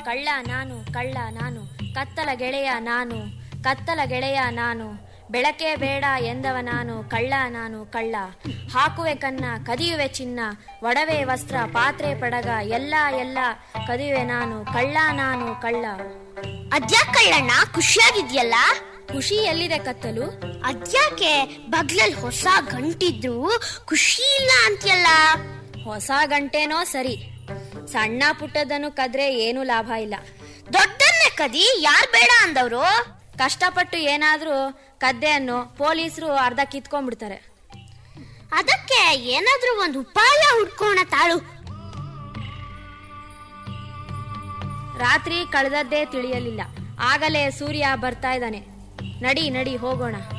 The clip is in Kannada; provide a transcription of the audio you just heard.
ಕಳ್ಳ ನಾನು ಕಳ್ಳ ನಾನು ಕತ್ತಲ ಗೆಳೆಯ ನಾನು ಕತ್ತಲ ಗೆಳೆಯ ನಾನು ಬೆಳಕೆ ಬೇಡ ಎಂದವ ನಾನು ಕಳ್ಳ ನಾನು ಕಳ್ಳ ಹಾಕುವೆ ಕನ್ನ ಕದಿಯುವೆ ಚಿನ್ನ ಒಡವೆ ವಸ್ತ್ರ ಪಾತ್ರೆ ಪಡಗ ಎಲ್ಲ ಎಲ್ಲ ಕದಿಯುವೆ ನಾನು ಕಳ್ಳ ನಾನು ಕಳ್ಳ ಅದ್ಯಾಕ್ ಕಳ್ಳಣ್ಣ ಖುಷಿಯಾಗಿದ್ಯಲ್ಲ ಖುಷಿ ಎಲ್ಲಿದೆ ಕತ್ತಲು ಅದ್ಯಾಕೆ ಬಗ್ಲಲ್ ಹೊಸ ಗಂಟಿದ್ರು ಖುಷಿ ಇಲ್ಲ ಅಂತ್ಯಲ್ಲ ಹೊಸ ಗಂಟೆನೋ ಸರಿ ಸಣ್ಣ ಪುಟ್ಟದನ್ನು ಕದ್ರೆ ಏನು ಲಾಭ ಇಲ್ಲ ದೊಡ್ಡನ್ನೇ ಕದಿ ಯಾರ್ ಬೇಡ ಅಂದವ್ರು ಕಷ್ಟಪಟ್ಟು ಏನಾದ್ರೂ ಕದ್ದೆಯನ್ನು ಪೊಲೀಸರು ಅರ್ಧ ಕಿತ್ಕೊಂಡ್ಬಿಡ್ತಾರೆ ಅದಕ್ಕೆ ಏನಾದ್ರೂ ಒಂದು ಉಪಾಯ ಹುಡ್ಕೋಣ ತಾಳು ರಾತ್ರಿ ಕಳೆದದ್ದೇ ತಿಳಿಯಲಿಲ್ಲ ಆಗಲೇ ಸೂರ್ಯ ಬರ್ತಾ ಇದ್ದಾನೆ ನಡಿ ನಡಿ ಹೋಗೋಣ